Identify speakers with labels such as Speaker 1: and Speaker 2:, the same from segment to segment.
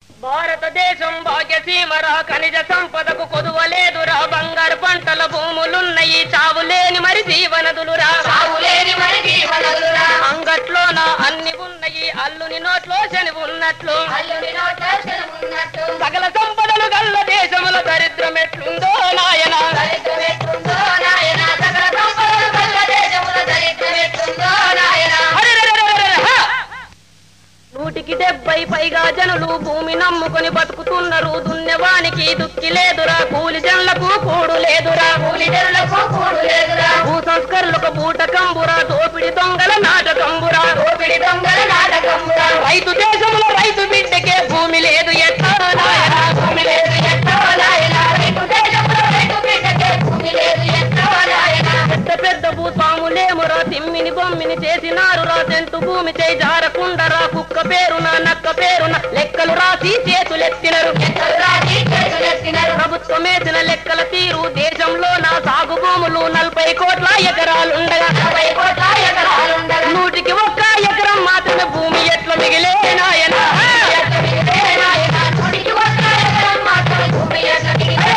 Speaker 1: భారతదేశం భాగ్యసీమరా ఖనిజ సంపదకు కొదువలేదురా బంగారు పంటల భూములున్నయి చావులేని మరి జీవనదులురా
Speaker 2: సాగులేని మరి జీవనదురా
Speaker 1: అంగట్లోన అన్ని ఉన్నయి అల్లుని నోట్లో శని ఉన్నట్లు
Speaker 2: అల్లుడి నోట్లో శనమున్నట్టు
Speaker 1: సకల సంపదలు గల్ల దేశముల దరిద్రం ఎట్లుందో నాయన
Speaker 2: దరిద్రమెట్టుందో నాయన సకల సంపదలు కల్ల దేశముల దరిద్రమెట్టుందో నాయన
Speaker 1: అరెరెరెరెరెరె, హ! నూటికి డెబ్బై పైగా జనులు భూమి నమ్ముకొని బతుకుతున్నారు దున్నెవానికి దుక్కి లేదురా కూలి జనులకు కూడు లేదురా
Speaker 2: కూలిదరులకు కూడు లేదురా
Speaker 1: భూ సంస్కరణలకు బూటకంబురా దోపిడి దొంగల నాటకంబురా
Speaker 2: దోపిడి దొంగల నాటకమురా
Speaker 1: రైతు దేశంలో రైతు బిడ్డకే భూమి లేదు ఎట్లా నాయన
Speaker 2: భూమి లేదు ఎట్టో నాయన రైతు దేశంలో రైతు బిడ్డకే భూమి లేదు ఎట్టో నాయన
Speaker 1: పెద్ద పెద్ద భూస్వాములేమురా తిమ్మిని బొమ్మిని చేసినారురా సెంటు భూమి చేయి జారకుండరా కుక్క పేరున నక్క పేరున లెక్కలు రాసి చేతులెత్తినరు
Speaker 2: ఎక్కలు రాజీ చేతులెత్తినరు
Speaker 1: ప్రభుత్వం వేసిన లెక్కల తీరు దేశంలో నా సాగు భూములు నలభై కోట్ల ఎకరాలుండగా
Speaker 2: నలభై కోట్ల ఎకరాలుండగా
Speaker 1: నూటికి ఒక్క ఎకరం మాత్రమే భూమి ఎట్ల మిగిలే నాయన
Speaker 2: ఎట్ల మిగిలే నాయన నూటికి ఒక్క ఎకరం మాత్రమే భూమి ఎట్ల మిగిలే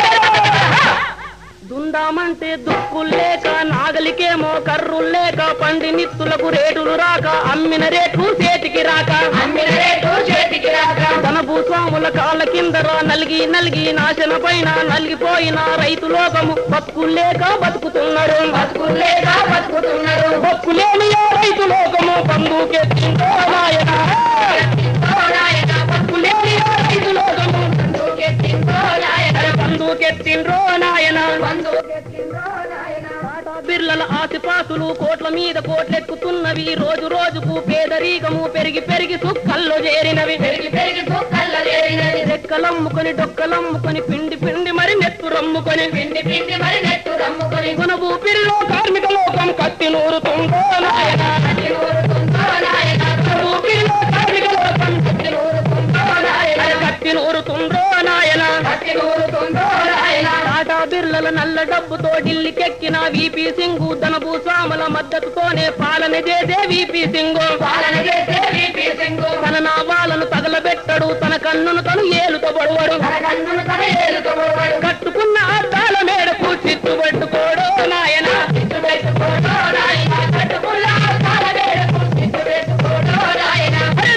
Speaker 1: దుందామంటే దుక్కులు లేక నాగలికేమో కర్రులు లేక పండి నిత్తులకు రేటులు రాక అమ్మిన రేట్లు చేతికి రాక
Speaker 2: అమ్మిన రేటు చేతికి రాక
Speaker 1: తన భూస్వాముల కాళ్ళ కిందరా నలిగి నలిగి నాశన పైన నలిగిపోయిన రైతు లోకము బతుకులు లేక బతుకుతున్నారు
Speaker 2: బతుకులేక బతుకుతున్నారు
Speaker 1: బతుకులేని ఆ రైతు లోకము బంధుకెత్తిందో నాయన
Speaker 2: ఓ నాయన
Speaker 1: బతుకులేని ఆ రైతు లోకము
Speaker 2: బంధుకెత్తిందో నాయన
Speaker 1: బంధుకెత్తిండ్రో నాయన
Speaker 2: బంధుకెత్తిందో నాయన
Speaker 1: టాటా బిర్లల ఆసిపాసులు కోట్ల మీద కోట్లెక్కుతున్నవి రోజు రోజుకు పేదరికము పెరిగి పెరిగి సుక్కల్లో చేరినవి
Speaker 2: పెరిగి పెరిగి దుఃఖల్ల చేరినది
Speaker 1: రెక్కలమ్ముకొని డొక్కలమ్ముకొని పిండి పిండి మరి నెత్తురమ్ముకొని
Speaker 2: పిండి పిండి మరి నెట్టు రమ్ముకొని
Speaker 1: మన ఊపిరిలో కార్మిక లోకం కత్తి నూరుతుందో నాయన
Speaker 2: కట్టి ఊరుతుందో నాయన
Speaker 1: మన ఊపిరిలో కార్మిక లోకం
Speaker 2: కట్టి ఊరుతుందో నాయన
Speaker 1: మరి కత్తి నూరుతుందో నాయన
Speaker 2: కట్టి ఊరుతుందో నాయన
Speaker 1: టాటా బిర్లల నల్ల డబ్బుతో ఢిల్లీకెక్కిన విపి సింగు తన భూస్వాముల మద్దతుతోనే పాలన చేసే విపి సింగు
Speaker 2: పాలన చేసే వీపీ సింగు
Speaker 1: తన నావాలను తగలబెట్టడు తన కన్నును తను ఏలుతో పడువడు
Speaker 2: తన కన్నును తన ఏలుకోబడు
Speaker 1: కట్టుకున్న అద్దాల మేడకు చిట్టుబట్టుకోడు నాయన
Speaker 2: చిత్తు పెట్టుకోడో నాయన కట్టుకున్న కాల వేడకు చిత్తు పెట్టుకోడో నాయన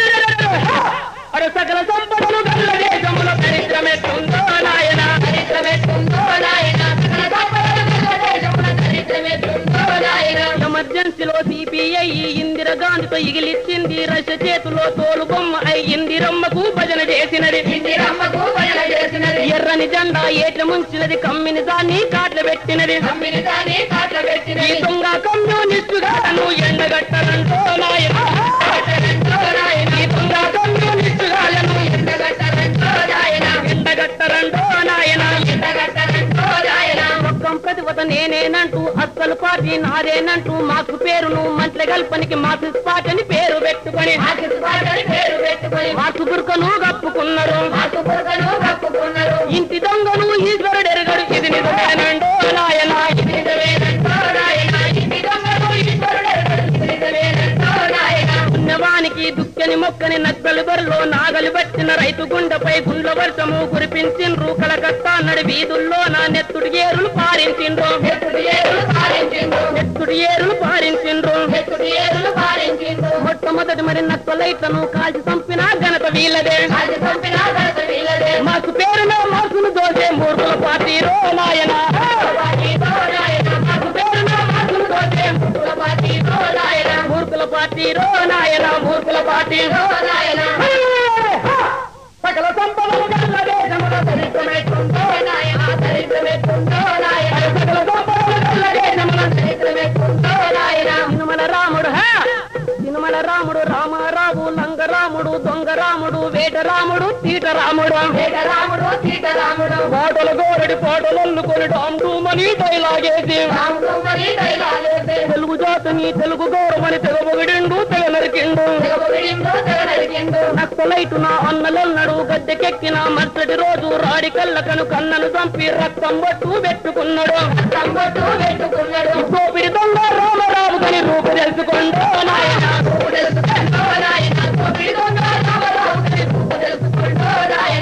Speaker 1: అరే సకల సంపదలు గల్ల దేశముల దరిద్రమెట్టుందో నాయన
Speaker 2: దరిద్రమెట్టుందో నాయన సకల సంపదలు గల దేశమున దరిద్రమెట్టుందో నాయన
Speaker 1: ఎమర్జెన్సీలో సిపిఐ ఇందిరగాంధీతో ఇగిలిచ్చింది రష్య చేతిలో తోలు బొమ్మ అయి ఇందిరమ్మకు భజన చేసినది
Speaker 2: ఇందిరమ్మకు భజన చేసినది
Speaker 1: ఎర్రని జెండా ఏట్ల ముంచినది కమ్మిని దాన్ని కాట్ల పెట్టినది
Speaker 2: అమ్మిని దాని కాట్ల
Speaker 1: ఈ
Speaker 2: పెట్టినది
Speaker 1: దొంగ కమ్యూనిస్టుగా నువ్వు ఎండగట్టనంటో నాయన
Speaker 2: ఎండగట్టనంటో నాయన
Speaker 1: ఈ దొంగ కమ్యూనిస్టుగా నువ్వు
Speaker 2: ఎండగట్టనంటో నాయన
Speaker 1: ఎండగట్టరంటో నాయన
Speaker 2: ఎండగట్టనంటో నాయన
Speaker 1: ఒక్కం ప్రతివత నేనేనంటూ అస్సలు పార్టీ నాదేనంటూ మాకు పేరును మంత్ల గల్పనికి మార్క్సిస్ట్ పార్టీ అని పేరు పెట్టుకొని
Speaker 2: ఆకిసు పాటని పేరు పెట్టుకొని
Speaker 1: మార్కు బుర్కను కప్పుకున్నారు
Speaker 2: మాకు బురకను కప్పుకున్నారు
Speaker 1: ఇంటి దొంగను ఈశ్వరుడు ఎరగడు ఇది నిజమేనండో నాయన ఇది
Speaker 2: నిజమేనంటో నాయన ఇంటి దొంగలు ఈశ్వరుడెరగడు. నిజమేనంటో నాయన
Speaker 1: పుణ్యవానికి దుక్కని మొక్కని నక్కలు బరిలో నాగలు పట్టిన రైతు గుండెపై గుండ్ల వర్షము కురిపించిండ్రు కలకత్తా నడి వీధుల్లో నా నెత్తుడి ఏరులు పారించిండ్రు
Speaker 2: ఎత్తుడి ఏరులు పారించిండు
Speaker 1: నెత్తుడి ఏరులు పారించిండ్రు
Speaker 2: ఎత్తుడి ఏరులు పారించిండు
Speaker 1: మొట్టమొదటి మరి నక్కలైతను కాల్చి చంపిన ఘనత వీళ్ళదే
Speaker 2: అది పంపిన ఘనత వీళ్ళదే
Speaker 1: మాకు పేరున మార్కులు దోసే మూర్ఖుల పార్టీ రో నాయన
Speaker 2: పార్టీతో నాయన మాకు పేరున మార్కులు దోచే ముక్కుల పార్టీతో నాయన
Speaker 1: మూర్ఖుల పార్టీ రో నాయన మూర్ఖుల పార్టీ
Speaker 2: తో నాయన
Speaker 1: సకల సంపదలు గల్ల దేశముల
Speaker 2: దరిద్రమెట్టుందో నాయన దరిద్రమెట్టుందో నాయన
Speaker 1: సకల సంపదలు గల్ల దేశముల
Speaker 2: దరిద్రమెట్టుందో నాయన
Speaker 1: సినుమల రాముడు హా! సినుమల రాముడు రామారావు లంగరాముడు దొంగరాముడు వేటరాముడు తీటరాముడు
Speaker 2: రాముడు సీతారాముడు
Speaker 1: పాటలు గోరడి పాటలు అల్లుకొని డామ్ డూమని డైలాగేసి
Speaker 2: రాముడు మరి దైలాలేసే
Speaker 1: తెలుగు జాతిని తెలుగు గౌరవని తెగబొగిడిండు తెగ నరికిండు
Speaker 2: తెగబొగిడిండు తెగనరికిండు
Speaker 1: నక్సలైటు నా అన్నలన్నడు గద్దెకెక్కిన మరుసటి రోజు రాడి కళ్ళకను కన్నను చంపి రక్తం బట్టు పెట్టుకున్నాడు
Speaker 2: సంబొట్టు పెట్టుకున్నాడు
Speaker 1: గోపిడి దొంగ రామరావు కని రూపు తెలుసుకుండో నాయన
Speaker 2: తెలుసుకుంటో నాయన తొమ్మిది దొంగ రామరావు తెలుసుకుంటో నాయన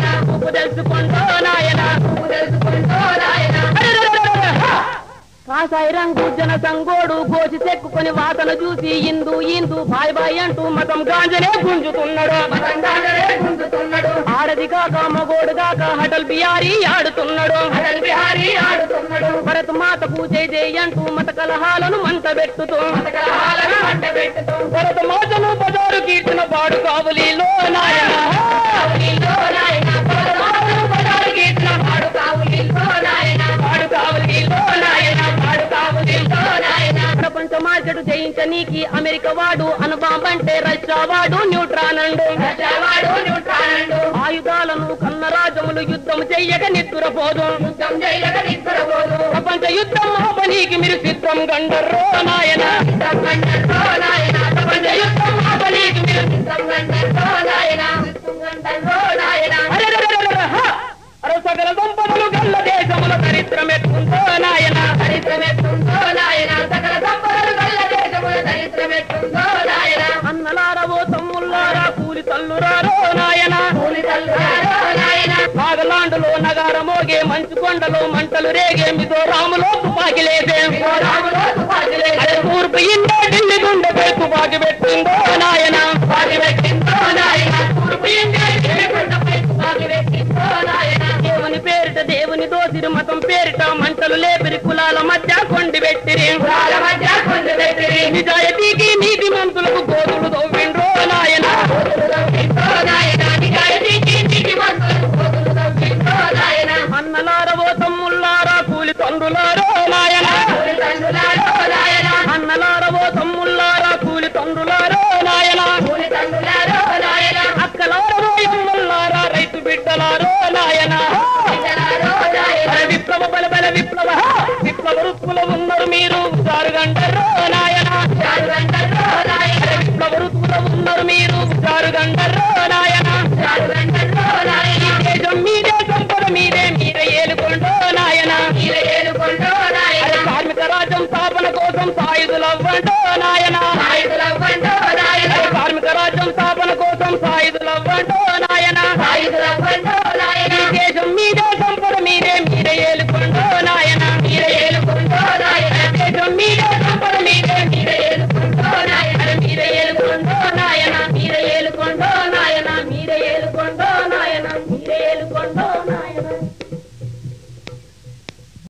Speaker 1: కాసాయి రంగు జన సంగోడు గోసి చెక్కుకొని వాసన చూసి ఇందు ఇందు బాయ్ బాయ్ అంటూ మతం గాంజనే గుంజుతున్నాడు
Speaker 2: మతంగానే గుంజుతున్నాడు
Speaker 1: ఆడది కాక మగోడు కాక హటల్ బిహారీ ఆడుతున్నాడు
Speaker 2: అటల్ బిహారీ ఆడుతున్నాడు
Speaker 1: భరత్ మాత పూజ చేయి అంటూ మత కలహాలను మంట పెట్టుతూ
Speaker 2: మతకలహాలను మంట పెట్టుతూ
Speaker 1: భరత మాతను బజారు కీర్తన పాడు కావులీలో నాయన
Speaker 2: కావులిలో నాయన పరమాత్మను పదాలు గీసిన పాడు కావులిలో నాయన
Speaker 1: పాడు కావులీలో నాయన పాడు కావులీలో
Speaker 2: లో నాయన
Speaker 1: ప్రపంచ మార్కెట్ జయించనీకి అమెరికా వాడు అనుబాంబంటే రష్యా వాడు న్యూట్రాన్ అండు
Speaker 2: ప్రజావాడు న్యూట్రానండు
Speaker 1: ఆయుధాలను కన్న రాజములు యుద్ధం చెయ్యక నిద్దురపోదు
Speaker 2: యుద్ధం చేయక నిద్రపోదు
Speaker 1: ప్రపంచ యుద్ధం ఆపనీకి మీరు సిద్ధం గండర్రో నాయన
Speaker 2: యుద్ధం గంటలో నాయన ప్రపంచ యుద్ధం ఆపనీకి మీరు యుద్ధం గంటలో నాయన యుద్ధం గంటలో నాయన
Speaker 1: అరెరెరెరెరెరె, హ! అరే సకల సంపదలు గల్ల దేశముల దరిద్రం ఎట్టుందో నాయన
Speaker 2: దరిద్రమెట్టుందో నాయన సకల సంపదలు గల్ల దేశముల దరిద్రమెట్టుందో నాయన
Speaker 1: అన్నలారవో తమ్ముళ్ళారా కూలి తల్లురారో నాయన
Speaker 2: కూలి తల్లులారో నాయన
Speaker 1: నాగలాండులో నగారమోగే మంచు కొండలో మంటలు రేగే మిజోరాములో తుపాకి లేదే
Speaker 2: రాములో తుపాకి
Speaker 1: అరే
Speaker 2: లేదు
Speaker 1: తూర్పు ఇండో ఢిల్లీ గుండెపై తుపాకి పెట్టిందో నాయన
Speaker 2: తుపాకి పెట్టిందో నాయన తూర్పు ఇండియా ఢిల్లీగుండపై తుపాకి పెట్టిందో నాయన
Speaker 1: దేవుని పేరిట దేవుని దోసిరి మతం పేరిట మంటలు లేపిరి కులాల మధ్య కొండి పెట్టిరి
Speaker 2: కులాల మధ్య కొంచెం పెట్టిరి
Speaker 1: నిజాయితీకి నీతి మంతులకు గోతులు తవ్విండ్రో నాయన
Speaker 2: కోతులు తవ్విందో నాయన నిజాయితీకి నీతి మంతులు కోతులు తవ్విందో నాయన
Speaker 1: అన్నలారవో తమ్ముళ్ళారా కూలి తండ్రులారో నాయన
Speaker 2: కూలి తండ్రులారో నాయన
Speaker 1: అన్నలారవో తమ్ముళ్ళారా కూలి తండ్రులారో నాయన
Speaker 2: కూలి తండ్రులారో నాయన
Speaker 1: అక్కలారవో ఎమ్ముళ్ళారా రైతు బిడ్డలారో నాయన
Speaker 2: బిడ్డలారో నాయన
Speaker 1: అరే విప్లవ బల బల విప్లవ విప్లవ రుత్తులు ఉన్నారు మీరు జారుగండరో నాయన
Speaker 2: చాలు గంటల్లో నాయన
Speaker 1: అరే విప్లవ రుత్తులు ఉన్నారు మీరు జారుగండరో నాయన
Speaker 2: చాలు గంటల్లో నాయన
Speaker 1: దేశం మీదే సంపద మీదే మీరే ఏలుకొండో నాయన
Speaker 2: ఈల ఏలుకొండో
Speaker 1: అరే
Speaker 2: నాయన
Speaker 1: కార్మిక రాజ్యం స్థాపన కోసం సాయుధులవ్వండో నాయన